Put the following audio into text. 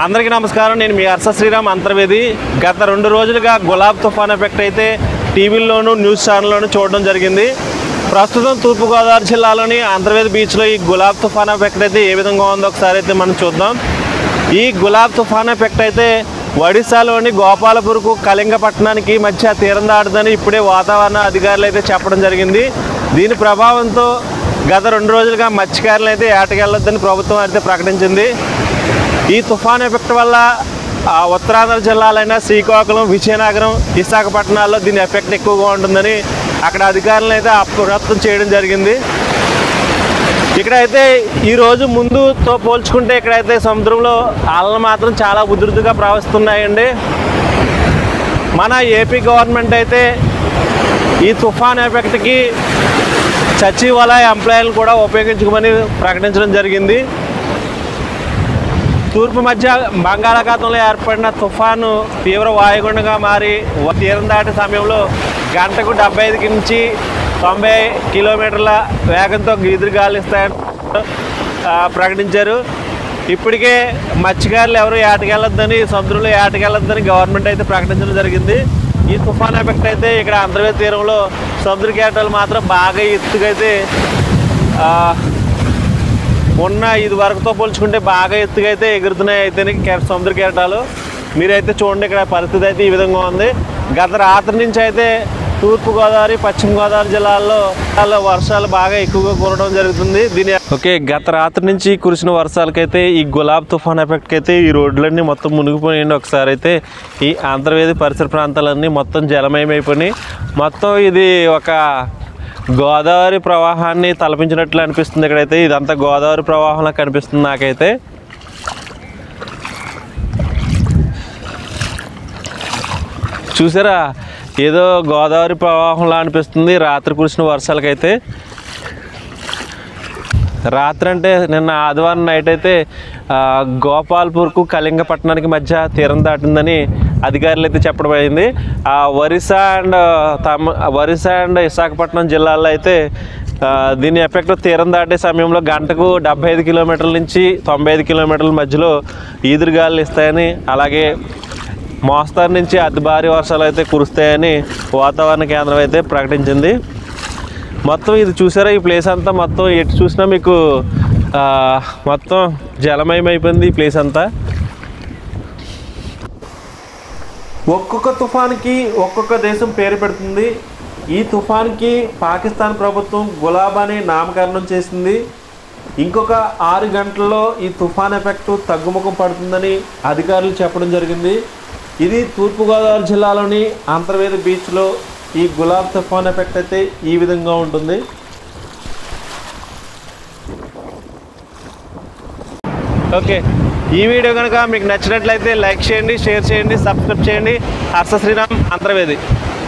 అందరికీ నమస్కారం నేను మీ హర్ష శ్రీరామ్ అంతర్వేది గత రెండు రోజులుగా గులాబ్ తుఫాన్ ఎఫెక్ట్ అయితే టీవీల్లోనూ న్యూస్ ఛానల్లోనూ చూడడం జరిగింది ప్రస్తుతం తూర్పుగోదావరి జిల్లాలోని అంతర్వేది బీచ్లో ఈ గులాబ్ తుఫాన్ ఎఫెక్ట్ అయితే ఏ విధంగా ఉందో ఒకసారి అయితే మనం చూద్దాం ఈ గులాబ్ తుఫాన్ ఎఫెక్ట్ అయితే ఒడిశాలోని గోపాలపూర్కు కళింగపట్నానికి మధ్య తీరం దాటుదని ఇప్పుడే వాతావరణ అధికారులు అయితే చెప్పడం జరిగింది దీని ప్రభావంతో గత రెండు రోజులుగా మత్స్యకారులు అయితే ఏటకెళ్ళొద్దని ప్రభుత్వం అయితే ప్రకటించింది ఈ తుఫాన్ ఎఫెక్ట్ వల్ల ఆ ఉత్తరాంధ్ర జిల్లాలైన శ్రీకాకుళం విజయనగరం విశాఖపట్నాల్లో దీని ఎఫెక్ట్ ఎక్కువగా ఉంటుందని అక్కడ అధికారులను అయితే అప్రమత్తం చేయడం జరిగింది ఇక్కడైతే ఈ రోజు ముందుతో పోల్చుకుంటే ఇక్కడైతే సముద్రంలో అలలు మాత్రం చాలా ఉధృతిగా ప్రవహిస్తున్నాయండి మన ఏపీ గవర్నమెంట్ అయితే ఈ తుఫాన్ ఎఫెక్ట్కి సచివాలయ ఎంప్లాయీలను కూడా ఉపయోగించుకోమని ప్రకటించడం జరిగింది తూర్పు మధ్య బంగాళాఖాతంలో ఏర్పడిన తుఫాను తీవ్ర వాయుగుండంగా మారి వ- తీరం దాటే సమయంలో గంటకు డెబ్బై ఐదు నుంచి తొంభై కిలోమీటర్ల వేగంతో ఎదురు గాలిస్తాయని ఆ, ప్రకటించారు ఇప్పటికే మత్స్యకారులు ఎవరు ఏటకెళ్ళొద్దని సముద్రంలో ఏటకెళ్ళొద్దని గవర్నమెంట్ అయితే ప్రకటించడం జరిగింది ఈ తుఫాన్ ఎఫెక్ట్ అయితే ఇక్కడ అంతర్వేది తీరంలో సముద్ర కేటాలు మాత్రం బాగా ఎత్తుకైతే ఆ, ఉన్న ఇది వరకుతో పోల్చుకుంటే బాగా ఎత్తుగా అయితే ఎగురుతున్నాయి అయితే కె- సముద్ర కెరటాలు మీరైతే చూడండి ఇక్కడ పరిస్థితి అయితే ఈ విధంగా ఉంది గత రాత్రి నుంచి అయితే తూర్పుగోదావరి పశ్చిమ గోదావరి జిల్లాల్లో జిల్లాల్లో వర్షాలు బాగా ఎక్కువగా కురవడం జరుగుతుంది దీని ఓకే గత రాత్రి నుంచి కురిసిన వర్షాలకైతే ఈ గులాబ్ తుఫాన్ ఎఫెక్ట్కి అయితే ఈ రోడ్లన్నీ మొత్తం మునిగిపోయాయండి ఒకసారి అయితే ఈ ఆంధ్రవేది పరిసర ప్రాంతాలన్నీ మొత్తం జలమయమైపోయినాయి మొత్తం ఇది ఒక గోదావరి ప్రవాహాన్ని తలపించినట్లు అనిపిస్తుంది ఇక్కడైతే ఇదంతా గోదావరి ప్రవాహంలా కనిపిస్తుంది నాకైతే చూసారా ఏదో గోదావరి ప్రవాహంలా అనిపిస్తుంది రాత్రి కురిసిన వర్షాలకైతే రాత్రి అంటే నిన్న ఆదివారం నైట్ అయితే ఆ, గోపాల్పూర్కు కళింగపట్నానికి మధ్య తీరం దాటిందని అధికారులు అయితే చెప్పడం అయింది ఆ ఒరిస్సా అండ్ తమ ఒరిస్సా అండ్ విశాఖపట్నం జిల్లాల్లో అయితే ఆ, దీని ఎఫెక్ట్ తీరం దాటే సమయంలో గంటకు డెబ్బై ఐదు కిలోమీటర్ల నుంచి తొంభై ఐదు కిలోమీటర్ల మధ్యలో ఈదురుగాలు ఇస్తాయని అలాగే మోస్తారు నుంచి అతి భారీ వర్షాలు అయితే కురుస్తాయని వాతావరణ కేంద్రం అయితే ప్రకటించింది మొత్తం ఇది చూసారా ఈ ప్లేస్ అంతా మొత్తం ఎటు చూసినా మీకు ఆ, మొత్తం జలమయం అయిపోయింది ఈ ప్లేస్ అంతా ఒక్కొక్క తుఫాన్కి ఒక్కొక్క దేశం పేరు పెడుతుంది ఈ తుఫాన్కి పాకిస్తాన్ ప్రభుత్వం గులాబ్ అని నామకరణం చేసింది ఇంకొక ఆరు గంటల్లో ఈ తుఫాన్ ఎఫెక్ట్ తగ్గుముఖం పడుతుందని అధికారులు చెప్పడం జరిగింది ఇది తూర్పుగోదావరి జిల్లాలోని అంతర్వేది బీచ్లో ఈ గులాబ్ తుఫాన్ ఎఫెక్ట్ అయితే ఈ విధంగా ఉంటుంది ఓకే ఈ వీడియో కనుక మీకు నచ్చినట్లయితే లైక్ చేయండి షేర్ చేయండి సబ్స్క్రైబ్ చేయండి హర్ష శ్రీరామ్ అంతర్వేది